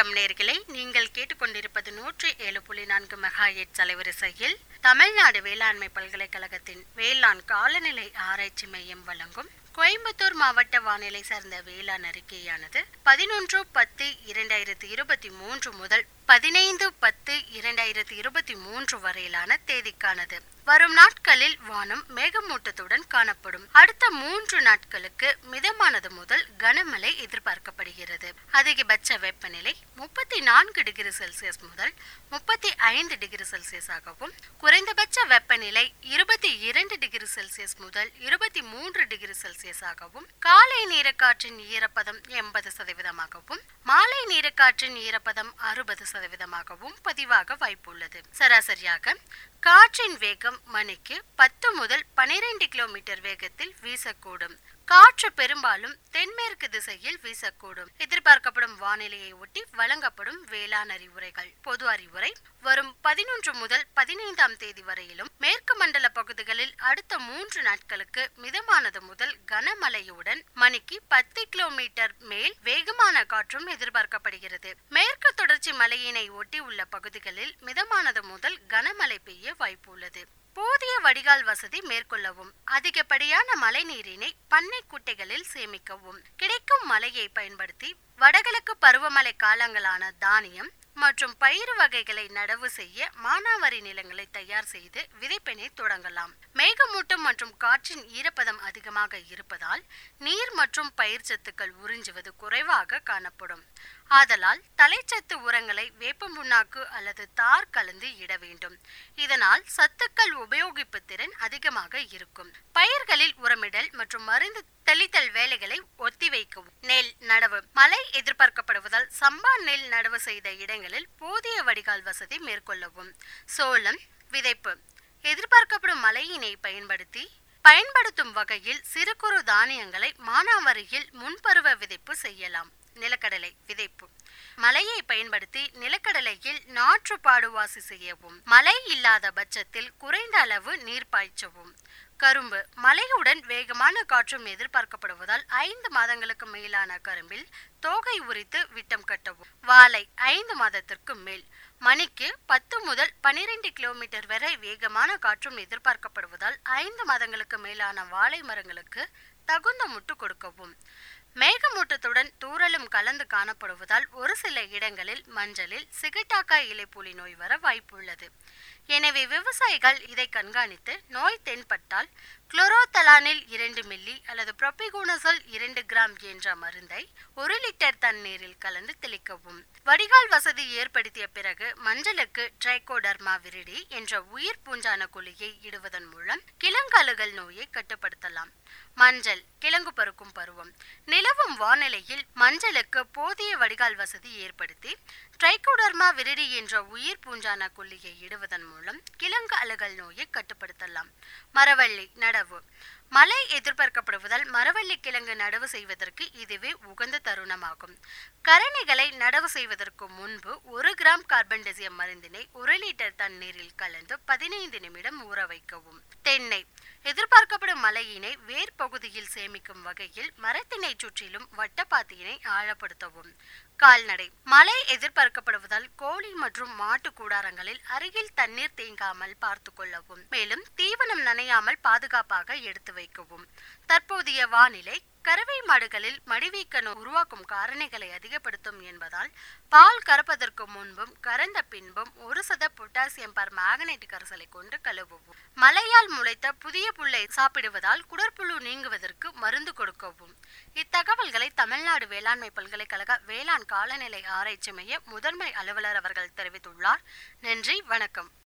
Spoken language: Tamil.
வணக்கம் நேர்களே நீங்கள் கேட்டுக்கொண்டிருப்பது நூற்றி ஏழு புள்ளி நான்கு மெகாஹெட் அலைவரிசையில் தமிழ்நாடு வேளாண்மை பல்கலைக்கழகத்தின் வேளாண் காலநிலை ஆராய்ச்சி மையம் வழங்கும் கோயம்புத்தூர் மாவட்ட வானிலை சார்ந்த வேளாண் அறிக்கையானது பதினொன்று பத்து இரண்டாயிரத்தி இருபத்தி மூன்று முதல் பதினைந்து பத்து இரண்டாயிரத்தி இருபத்தி மூன்று வரையிலான தேதிக்கானது வரும் நாட்களில் வானம் மேகமூட்டத்துடன் காணப்படும் அடுத்த மூன்று நாட்களுக்கு மிதமானது முதல் கனமழை எதிர்பார்க்கப்படுகிறது அதிகபட்ச வெப்பநிலை முப்பத்தி நான்கு டிகிரி செல்சியஸ் முதல் முப்பத்தி ஐந்து டிகிரி செல்சியஸாகவும் குறைந்தபட்ச வெப்பநிலை இருபத்தி இரண்டு டிகிரி செல்சியஸ் முதல் இருபத்தி மூன்று டிகிரி செல்சியஸாகவும் காலை நீரக்காற்றின் ஈரப்பதம் எண்பது சதவீதமாகவும் மாலை நீரக்காற்றின் ஈரப்பதம் அறுபது சதவீதமாகவும் பதிவாக வாய்ப்புள்ளது சராசரியாக காற்றின் வேகம் மணிக்கு பத்து முதல் பனிரெண்டு கிலோமீட்டர் வேகத்தில் வீசக்கூடும் காற்று பெரும்பாலும் தென்மேற்கு திசையில் வீசக்கூடும் எதிர்பார்க்கப்படும் வானிலையை ஒட்டி வழங்கப்படும் வேளாண் அறிவுரைகள் பொது அறிவுரை வரும் பதினொன்று முதல் பதினைந்தாம் தேதி வரையிலும் மேற்கு மண்டல பகுதிகளில் அடுத்த மூன்று நாட்களுக்கு மிதமானது முதல் கனமழையுடன் மணிக்கு பத்து கிலோமீட்டர் மேல் வேகமான காற்றும் எதிர்பார்க்கப்படுகிறது மேற்கு தொடர்ச்சி மலையினை ஒட்டி உள்ள பகுதிகளில் மிதமானது முதல் கனமழை பெய்ய வாய்ப்பு உள்ளது போதிய வடிகால் வசதி மேற்கொள்ளவும் அதிகப்படியான மழை நீரினை பண்ணை குட்டைகளில் சேமிக்கவும் கிடைக்கும் மழையை பயன்படுத்தி வடகிழக்கு பருவமழை காலங்களான தானியம் மற்றும் பயிர் வகைகளை நடவு செய்ய மானாவாரி நிலங்களை தயார் செய்து விதைப்பினை தொடங்கலாம் மேகமூட்டம் மற்றும் காற்றின் ஈரப்பதம் அதிகமாக இருப்பதால் நீர் மற்றும் பயிர் சத்துக்கள் உறிஞ்சுவது குறைவாக காணப்படும் ஆதலால் தலைச்சத்து உரங்களை வேப்ப முன்னாக்கு அல்லது தார் கலந்து இட வேண்டும் இதனால் சத்துக்கள் உபயோகிப்பு திறன் அதிகமாக இருக்கும் பயிர்களில் உரமிடல் மற்றும் மருந்து தெளித்தல் வேலைகளை ஒத்திவைக்கவும் நெல் நடவு மழை எதிர்பார்க்கப்படுவதால் சம்பா நெல் நடவு செய்த இடங்களில் போதிய வடிகால் வசதி மேற்கொள்ளவும் சோளம் விதைப்பு எதிர்பார்க்கப்படும் மழையினை பயன்படுத்தி பயன்படுத்தும் வகையில் சிறு குறு தானியங்களை மானாவாரியில் முன்பருவ விதைப்பு செய்யலாம் நிலக்கடலை விதைப்பு மழையை பயன்படுத்தி நிலக்கடலையில் நாற்று பாடுவாசி செய்யவும் மழை இல்லாத பட்சத்தில் குறைந்த அளவு நீர் பாய்ச்சவும் கரும்பு மழையுடன் வேகமான காற்றும் எதிர்பார்க்கப்படுவதால் ஐந்து மாதங்களுக்கு மேலான கரும்பில் தோகை உரித்து விட்டம் கட்டவும் வாழை ஐந்து மாதத்திற்கு மேல் மணிக்கு பத்து முதல் பனிரெண்டு கிலோமீட்டர் வரை வேகமான காற்றும் எதிர்பார்க்கப்படுவதால் ஐந்து மாதங்களுக்கு மேலான வாழை மரங்களுக்கு தகுந்த முட்டு கொடுக்கவும் மேகமூட்டத்துடன் தூறலும் கலந்து காணப்படுவதால் ஒரு சில இடங்களில் மஞ்சளில் சிகிட்டாக்கா இலைப்புலி நோய் வர வாய்ப்புள்ளது எனவே விவசாயிகள் இதை கண்காணித்து நோய் தென்பட்டால் குளோரோதலானில் இரண்டு மில்லி அல்லது புரோபிகோனசல் இரண்டு கிராம் என்ற மருந்தை ஒரு லிட்டர் தண்ணீரில் கலந்து தெளிக்கவும் வடிகால் வசதி ஏற்படுத்திய பிறகு மஞ்சளுக்கு ட்ரைகோடர்மா விரிடி என்ற உயிர் பூஞ்சான குழியை இடுவதன் மூலம் கிழங்கழுகல் நோயை கட்டுப்படுத்தலாம் மஞ்சள் கிழங்கு பருக்கும் பருவம் நிலவும் வானிலையில் மஞ்சளுக்கு போதிய வடிகால் வசதி ஏற்படுத்தி ட்ரைகோடர்மா விரிடி என்ற உயிர் பூஞ்சான கொல்லியை இடுவதன் மூலம் கிழங்கு அழுகல் நோயை கட்டுப்படுத்தலாம் மரவள்ளி நடவு மழை எதிர்பார்க்கப்படுவதால் மரவள்ளி கிழங்கு நடவு செய்வதற்கு இதுவே உகந்த தருணமாகும் கரணிகளை நடவு செய்வதற்கு முன்பு ஒரு கிராம் கார்பன் டெசியம் மருந்தினை ஒரு லிட்டர் தண்ணீரில் கலந்து பதினைந்து நிமிடம் ஊற வைக்கவும் தென்னை எதிர்பார்க்கப்படும் மழையினை வேர் பகுதியில் சேமிக்கும் வகையில் மரத்தினை சுற்றிலும் வட்டப்பாத்தியினை ஆழப்படுத்தவும் கால்நடை மழை எதிர்பார்க்கப்படுவதால் கோழி மற்றும் மாட்டு கூடாரங்களில் அருகில் தண்ணீர் தேங்காமல் பார்த்து கொள்ளவும் மேலும் தீவனம் நனையாமல் பாதுகாப்பாக எடுத்து வைக்கவும் தற்போதைய வானிலை கறவை மாடுகளில் மடிவீக்க நோய் உருவாக்கும் காரணிகளை அதிகப்படுத்தும் என்பதால் பால் கறப்பதற்கு முன்பும் கறந்த பின்பும் ஒரு சத பொட்டாசியம் பர் மேக்னேட் கரைசலை கொண்டு கழுவவும் மழையால் முளைத்த புதிய புல்லை சாப்பிடுவதால் குடற்புழு நீங்குவதற்கு மருந்து கொடுக்கவும் இத்தகவல்களை தமிழ்நாடு வேளாண்மை பல்கலைக்கழக வேளாண் காலநிலை ஆராய்ச்சி மைய முதன்மை அலுவலர் அவர்கள் தெரிவித்துள்ளார் நன்றி வணக்கம்